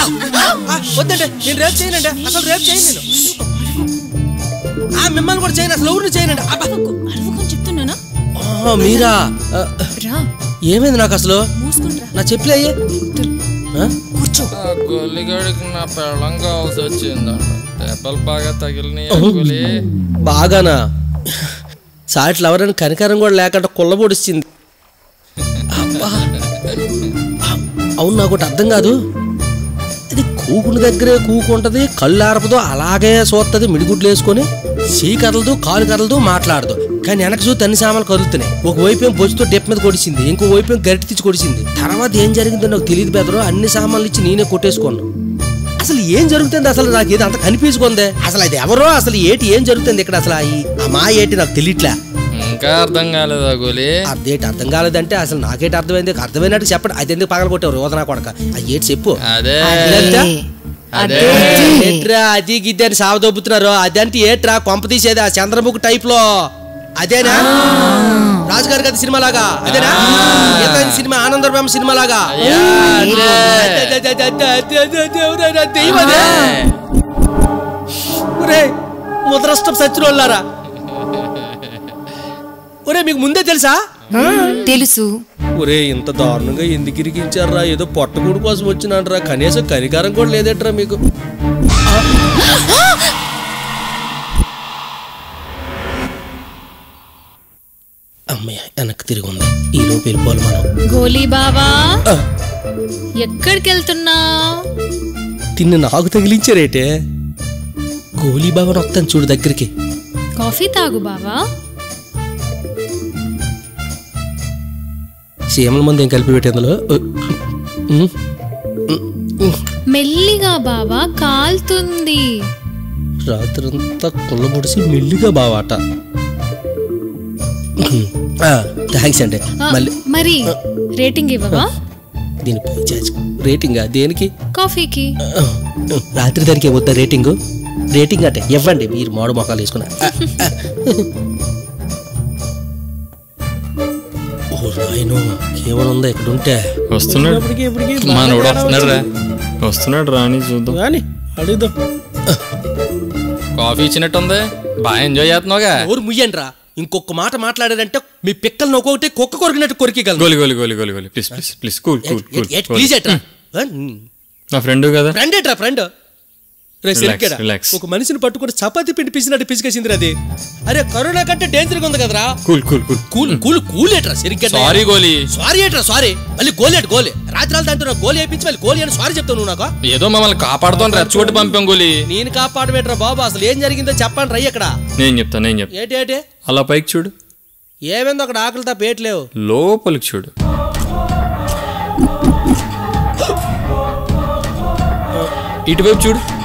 ఆ, వద్దండి నేను రేపు చేయనండి అసలు రేపు చేయను నేను ఆ మిమ్మల్ని కూడా చేయను అసలు ఎవరిని చేయనండి అబ్బా. అరవకని చెప్తున్నానా ఆ, మీరా ఆ, రా ఏమైంది నాకు అసలు మూసుకుని రా నా చెప్పులే అయ్యే కూర్చో ఆ గొల్లిగాడికి నా పెళ్ళం కావాల్సి వచ్చిందంట దెబ్బలు బాగా తగిలినాయి ఆ గొలి బాగానా సాట్లు ఎవరైనా కనికరం కూడా లేకుండా కుళ్ళబొడిచింది అబ్బా. ఆ, అవును నాకు ఒకటి అర్థం కాదు ఇది కూకుని దగ్గరే కూకుంటది కళ్ళు ఆరపదు అలాగే చూస్తుంది మిడిగుడ్లు వేసుకొని చేయి కదలదు కాలు కదలదు మాట్లాడదు కానీ వెనక చూస్తే అన్ని సామాన్లు కదులుతున్నాయి ఒక వైపు ఏం బొచ్చుతో డెప్ మీద కొడిచింది ఇంకో వైపు ఏం గరిటి తెచ్చి కొడిచింది తర్వాత ఏం జరిగిందో నాకు తెలియదు బెదరు అన్ని సామాన్లు ఇచ్చి నేనే కొట్టేసుకున్నాను అసలు ఏం జరుగుతుంది అసలు నాకు ఏదో అంత కనిపించుకుందే అసలు అది ఎవరో అసలు ఏటి ఏం జరుగుతుంది ఇక్కడ అసలు ఈ ఆ మా ఏటి నాకు తెలియట్లే ఇంకా అర్థం కాలేదా గొలి అదేంటి అర్థం కాలేదంటే అసలు నాకేటి అర్థమైంది అర్థమైనట్టు చెప్పండి అది ఎందుకు పగల కొట్టావు రోజు నా కొడక ఆ ఏటి చెప్పు అదే అదంతా? అదే ఏట్రా అది గిద్ది అని సావదొబ్బుతున్నారు అదంటే ఏట్రా కొంప తీసేది ఆ చంద్రముఖి టైప్ లో అదేనా రాజుగారి గది సినిమా లాగా అదేనా ఇతని సినిమా ఆనందరామ సినిమా లాగా అయ్యా, అదే. ముద్రష్టం సచ్చిన వాళ్ళారా ఒరే మీకు ముందే తెలుసా తెలుసు ఒరే ఇంత దారుణంగా ఎందుకు ఇరికించారా ఏదో పొట్టకూడు కోసం వచ్చినాడ్రా కనీసం కనికారం కూడా లేదట్రా మీకు అమ్మయ్య వెనక్కి తిరిగి ఉంది ఈ లోపు వెళ్ళిపోవాలి మనం గోలీ బావా ఆ, ఎక్కడికి వెళ్తున్నా తిన్ని నాకు తగిలించారేటే గోలీ బాబా వస్తాను చూడు దగ్గరికి కాఫీ తాగు బావా సీమల మంది ఏం కలిపి పెట్టి అందులో ఉమ్, మెల్లిగా బావా కాల్తుంది రాత్రంతా కుళ్ళబొడిసి మెల్లిగా బావాట థ్యాంక్స్ అండి ఆ, మళ్ళీ మరి రేటింగ్ ఇవ్వవా దీని పై చార్జ్ రేటింగా దేనికి కాఫీకి రాత్రి దానికి ఏమవుతా రేటింగు రేటింగ్ అంటే ఇవ్వండి మీరు మాడు మొక్కలు వేసుకున్నా ఓ నాయనో ఏమైనా ఉందా ఇక్కడ ఉంటే వస్తున్నాడు మనోడు వస్తున్నాడు రా వస్తున్నాడు రాని చూద్దాం కానీ అడుగుదాం కాఫీ ఇచ్చినట్టుంది బాగా ఎంజాయ్ చేస్తున్నావుగా ఎవరు ముయ్యండి రా ఇంకొక మాట మాట్లాడారంటే మీ పిక్కలు నొక్కొకటి కుక్క కొరికినట్టు కొరికిగలరు గోలి గోలి గోలి గోలి గోలి please please please cool cool cool please ఎట్రా నా ఫ్రెండ్ కదా ఫ్రెండ్ ఎట్రా ఫ్రెండ్ రే Relax, సరిగ్గా relax. ఒక మనిషిని పట్టుకుని చపాతి పిండి పిసినట్టు పిసికేసింది అది అరే కరోనా కంటే డేంజర్ గా ఉంది కదరా cool cool cool cool cool cool ఏట్రా సరిగ్గా సారీ గోలి సారీ ఏట్రా సారీ మళ్ళీ గోలేట్ గోలే రాత్రాలు దాంతో గోలి వేయించి మళ్ళీ గోలి అని సారీ చెప్తావు నువ్వు నాకు ఏదో మమ్మల్ని కాపాడుతాను రెచ్చగొట్టి పంపాం గోలి నేను కాపాడబెట్రా బాబు అసలు ఏం జరిగిందో చెప్పండి రై అక్కడ నేను చెప్తా నేను చెప్తా ఏటి ఏటి అలా పైకి చూడు ఏమైందో అక్కడ ఆకలి తప్ప ఏట్లేవు లోపలికి చూడు ఇటువైపు చూడు